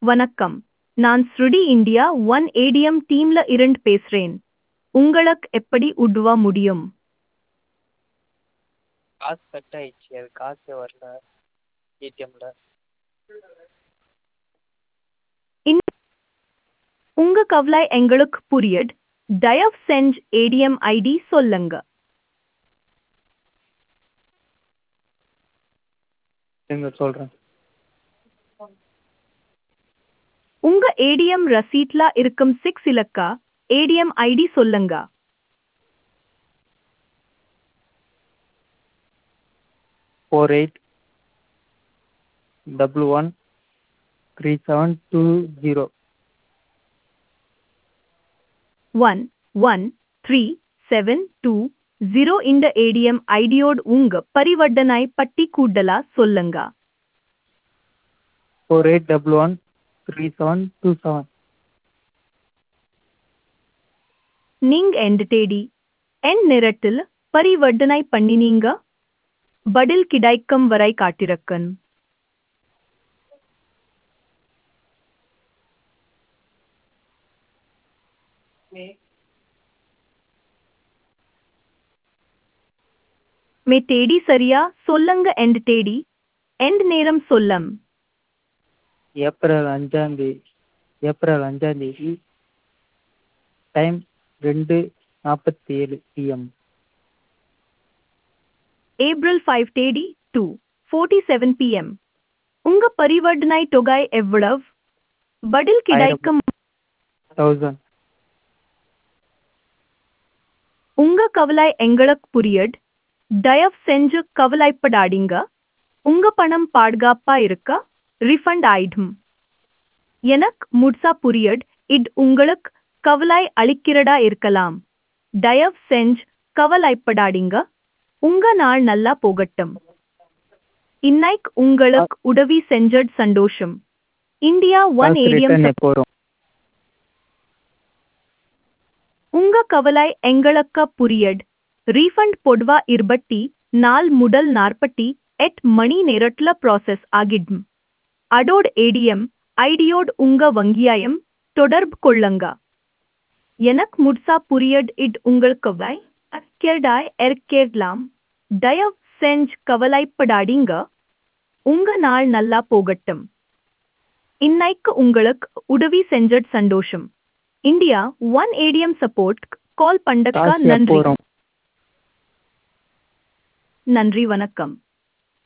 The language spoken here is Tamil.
வணக்கம் நான் ஸ்ருடி இந்தியா ஒன் ஏடிஎம் டீம்ல இருந்து பேசுறேன் உங்களுக்கு எப்படி உதவ முடியும் காசு கட் ஆயிடுச்சு அது காசே வரல ஏடிஎம்ல உங்க கவலை எங்களுக்கு புரியுது தயவு செஞ்சு ஏடிஎம் ஐடி சொல்லுங்க எங்க சொல்கிறேன் உங்க ஏடிஎம் ரசீட்ல இருக்கும் சிக்ஸ் இலக்கா ஏடிஎம் ஐடி சொல்லுங்க four eight double one three seven two zero one one three seven two zero இந்த ஏடிஎம் ஐடியோடு உங்க பரிவர்த்தனை பட்டி கூடலா சொல்லுங்க four eight double one three seven two seven நீங்க எந்த தேடி என் நிறத்தில் பரிவர்த்தனை பண்ணினீங்க பதில் கிடைக்கும் வரை காட்டிருக்கன் மே தேடி சரியா சொல்லுங்க எந்த தேடி எந்த நேரம் சொல்லம் ஏப்ரல் அஞ்சாந்தேதி ஏப்ரல் அஞ்சாந்தேதி டைம் ரெண்டு நாற்பத்தி ஏழு பிஎம் ஏப்ரல் ஃபைவ் தேடி டூ ஃபோர்ட்டி செவன் பிஎம் உங்க பரிவர்த்தனை தொகை எவ்வளவு பதில் கிடைக்கும் தௌசண்ட் உங்க கவலை எங்களுக்கு புரியுது தயவு செஞ்சு கவலைப்படாதீங்க உங்க பணம் பாதுகாப்பா இருக்க ரிஃபண்ட் ஆயிடும் எனக்கு முழுசா புரியுது இது உங்களுக்கு கவலை அளிக்கிறதா இருக்கலாம் தயவு செஞ்சு கவலைப்படாதீங்க உங்க நாள் நல்லா போகட்டும் இன்னைக்கு உங்களுக்கு உதவி செஞ்சது சந்தோஷம் இந்தியா ஒன் காசு ஏடிஎம் ரிட்டர்ன் எப்போ வரும் உங்க கவலை எங்களுக்கு புரியுது ரீஃபண்ட் பொதுவா இருபத்தி நாள் முதல் நாற்பத்தி எட் மணி நேரத்துல ப்ராசஸ் ஆகிடும் அதோட ஏடிஎம் ஐடியோடு உங்க வங்கியாயம் தொடர்பு கொள்ளுங்க எனக்கு முழுசா புரியுது இது உங்கள் கவலை அக்கேடாய் எற்கேடலாம் தயவு செஞ்சு கவலைப்படாதீங்க உங்க நாள் நல்லா போகட்டும் இன்னைக்கு உங்களுக்கு உதவி செஞ்சது சந்தோஷம் India one ATM support call பண்ணக்க காசு எப்போ நன்றி வரும் நன்றி வணக்கம்